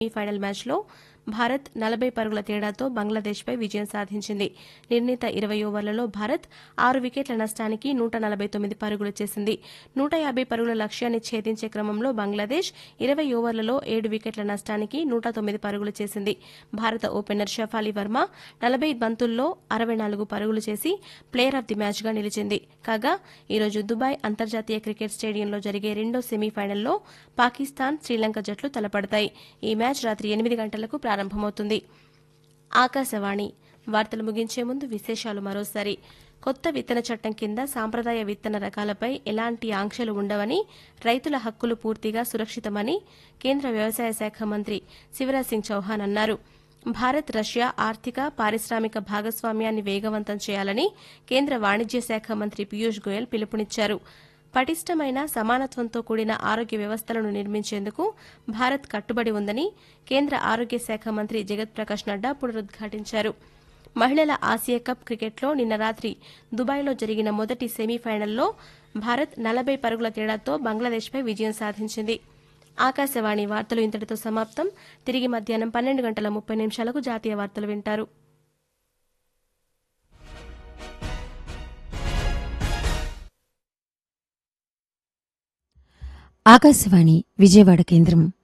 ఈ ఫైనల్ మ్యాచ్లో భారత్ నలభై పరుగుల తేడాతో బంగ్లాదేశ్పై విజయం సాధించింది నిర్ణీత ఇరవై ఓవర్లలో భారత్ ఆరు వికెట్ల నష్టానికి నూట నలభై తొమ్మిది పరుగులు చేసింది నూట యాభై పరుగుల లక్ష్యాన్ని ఛేదించే క్రమంలో బంగ్లాదేశ్ ఇరవై ఓవర్లలో ఏడు వికెట్ల నష్టానికి నూట తొమ్మిది పరుగులు చేసింది భారత ఓపెనర్ షఫాలి వర్మ నలభై బంతుల్లో అరవై నాలుగు పరుగులు చేసి ప్లేయర్ ఆఫ్ ది మ్యాచ్గా నిలిచింది కాగా ఈరోజు దుబాయ్ అంతర్జాతీయ క్రికెట్ స్టేడియంలో జరిగే రెండో సెమీఫైనల్లో పాకిస్తాన్ శ్రీలంక జట్లు తలపడతాయి ఈ మ్యాచ్ రాత్రి ఎనిమిది గంటలకు ప్రారంభమవుతుంది ఆకాశవాణి వార్తలు ముగించే ముందు విశేషాలు మరోసారి కొత్త విత్తన చట్టం కింద సాంప్రదాయ విత్తన రకాలపై ఎలాంటి ఆంక్షలు ఉండవని రైతుల హక్కులు పూర్తిగా సురక్షితమని కేంద్ర వ్యవసాయ శాఖ మంత్రి శివరాజ్ సింగ్ చౌహాన్ అన్నారు భారత్ రష్యా ఆర్థిక పారిశ్రామిక భాగస్వామ్యాన్ని వేగవంతం చేయాలని కేంద్ర వాణిజ్య శాఖ మంత్రి పీయూష్ గోయల్ పిలుపునిచ్చారు పటిష్టమైన సమానత్వంతో కూడిన ఆరోగ్య వ్యవస్థలను నిర్మించేందుకు భారత్ కట్టుబడి ఉందని కేంద్ర ఆరోగ్య శాఖ మంత్రి జగత్ ప్రకాష్ నడ్డా పునరుద్ఘాటించారు మహిళల ఆసియా కప్ క్రికెట్లో నిన్న రాత్రి దుబాయ్లో జరిగిన మొదటి సెమీఫైనల్లో భారత్ నలభై పరుగుల తేడాతో బంగ్లాదేశ్పై విజయం సాధించింది ఆకాశవాణి వార్తలు ఇంతటితో సమాప్తం తిరిగి మధ్యాహ్నం పన్నెండు గంటల ముప్పై నిమిషాలకు జాతీయ వార్తలు వింటారు ఆకాశవాణి విజయవాడ కేంద్రం